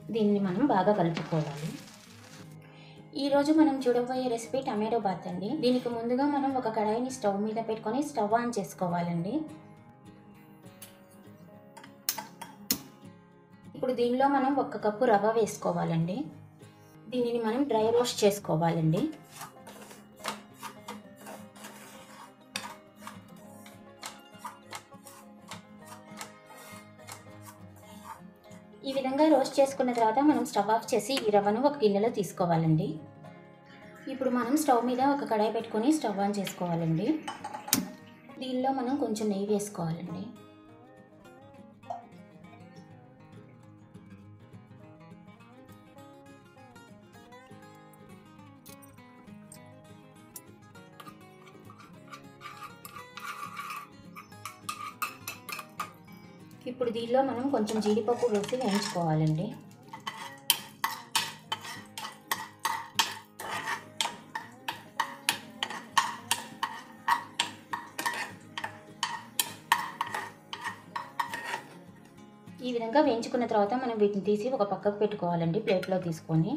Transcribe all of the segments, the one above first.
దీన్ని మనం బాగా కలుపుకోవాలి ఈరోజు మనం చూడబోయే రెసిపీ టమాటో బాత్ అండి దీనికి ముందుగా మనం ఒక కడాయిని స్టవ్ మీద పెట్టుకొని స్టవ్ ఆన్ చేసుకోవాలండి ఇప్పుడు దీనిలో మనం ఒక కప్పు రవ్వ వేసుకోవాలండి దీనిని మనం డ్రై రోస్ట్ చేసుకోవాలండి ఈ విధంగా రోస్ట్ చేసుకున్న తర్వాత మనం స్టవ్ ఆఫ్ చేసి ఈ రవ్వను ఒక గిన్నెలో తీసుకోవాలండి ఇప్పుడు మనం స్టవ్ మీద ఒక కడాయి పెట్టుకొని స్టవ్ ఆన్ చేసుకోవాలండి దీనిలో మనం కొంచెం నెయ్యి వేసుకోవాలండి ఇప్పుడు దీనిలో మనం కొంచెం జీడిపప్పు వేసి వేయించుకోవాలండి ఈ విధంగా వేయించుకున్న తర్వాత మనం వీటిని తీసి ఒక పక్కకు పెట్టుకోవాలండి ప్లేట్లో తీసుకొని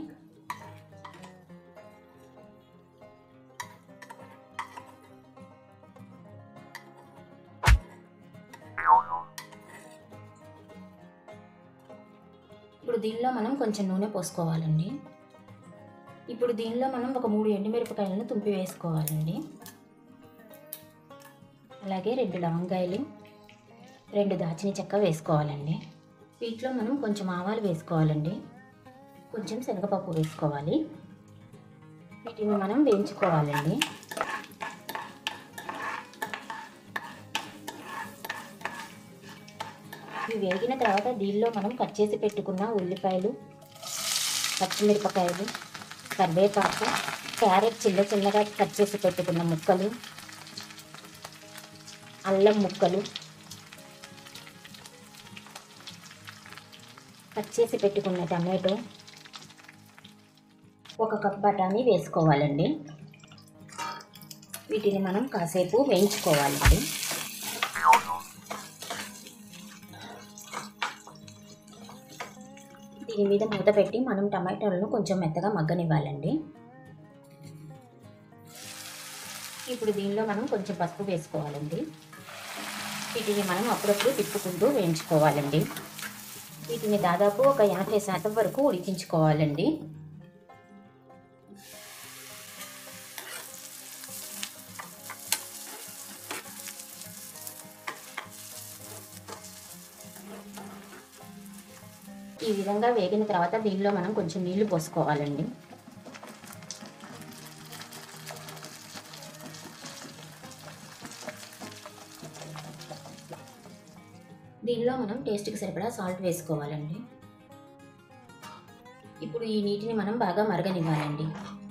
ఇప్పుడు దీనిలో మనం కొంచెం నూనె పోసుకోవాలండి ఇప్పుడు దీనిలో మనం ఒక మూడు ఎండుమిరపకాయలను తుంపి వేసుకోవాలండి అలాగే రెండు లవంగాయలు రెండు దాచిన చెక్క వేసుకోవాలండి వీటిలో మనం కొంచెం ఆవాలు వేసుకోవాలండి కొంచెం శనగపప్పు వేసుకోవాలి వీటిని మనం వేయించుకోవాలండి ఇవి వేగిన తర్వాత దీనిలో మనం కట్ చేసి పెట్టుకున్న ఉల్లిపాయలు పచ్చిమిరపకాయలు కరివేపాకు క్యారెట్ చిన్న చిన్నగా కట్ చేసి పెట్టుకున్న ముక్కలు అల్లం ముక్కలు కట్ చేసి పెట్టుకున్న టమాటో ఒక కప్ బఠానీ వేసుకోవాలండి వీటిని మనం కాసేపు వేయించుకోవాలండి దీని మీద మూత పెట్టి మనం టమాటాలను కొంచెం మెత్తగా మగ్గనివ్వాలండి ఇప్పుడు దీనిలో మనం కొంచెం పసుపు వేసుకోవాలండి వీటిని మనం అప్పుడప్పుడు తిప్పుకుంటూ వేయించుకోవాలండి వీటిని దాదాపు ఒక యాభై శాతం వరకు ఉడికించుకోవాలండి ఈ విధంగా వేగిన తర్వాత దీనిలో మనం కొంచెం నీళ్లు పోసుకోవాలండి దీనిలో మనం టేస్ట్కి సరిపడా సాల్ట్ వేసుకోవాలండి ఇప్పుడు ఈ నీటిని మనం బాగా మరగనివ్వాలండి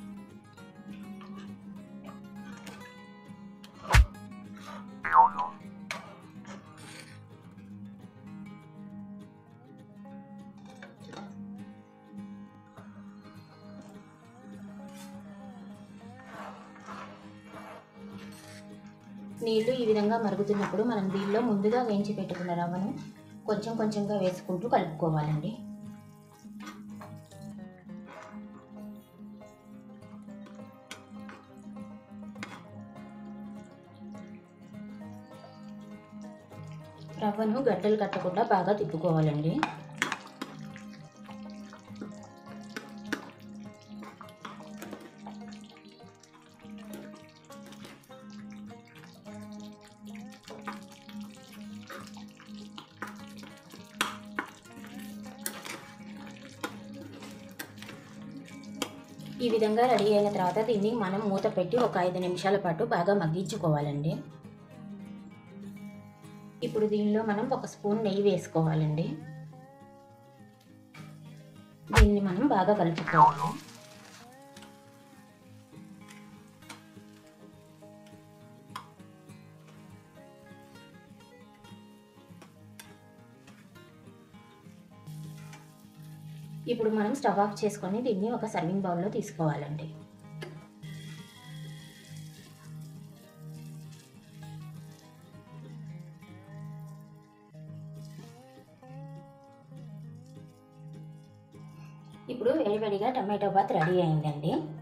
నీళ్లు ఈ విధంగా మరుగుతున్నప్పుడు మనం దీనిలో ముందుగా వేయించి పెట్టుకున్న రవ్వను కొంచెం కొంచెంగా వేసుకుంటూ కలుపుకోవాలండి రవ్వను గడ్డలు కట్టకుండా బాగా తిప్పుకోవాలండి ఈ విధంగా రెడీ అయిన తర్వాత దీన్ని మనం మూత పెట్టి ఒక ఐదు నిమిషాల పాటు బాగా మగ్గించుకోవాలండి ఇప్పుడు దీనిలో మనం ఒక స్పూన్ నెయ్యి వేసుకోవాలండి దీన్ని మనం బాగా కలుపుకోవాలి ఇప్పుడు మనం స్టవ్ ఆఫ్ చేసుకొని దీన్ని ఒక సర్వింగ్ బౌల్లో తీసుకోవాలండి ఇప్పుడు వేడివేడిగా టమాటో బాత్ రెడీ అయిందండి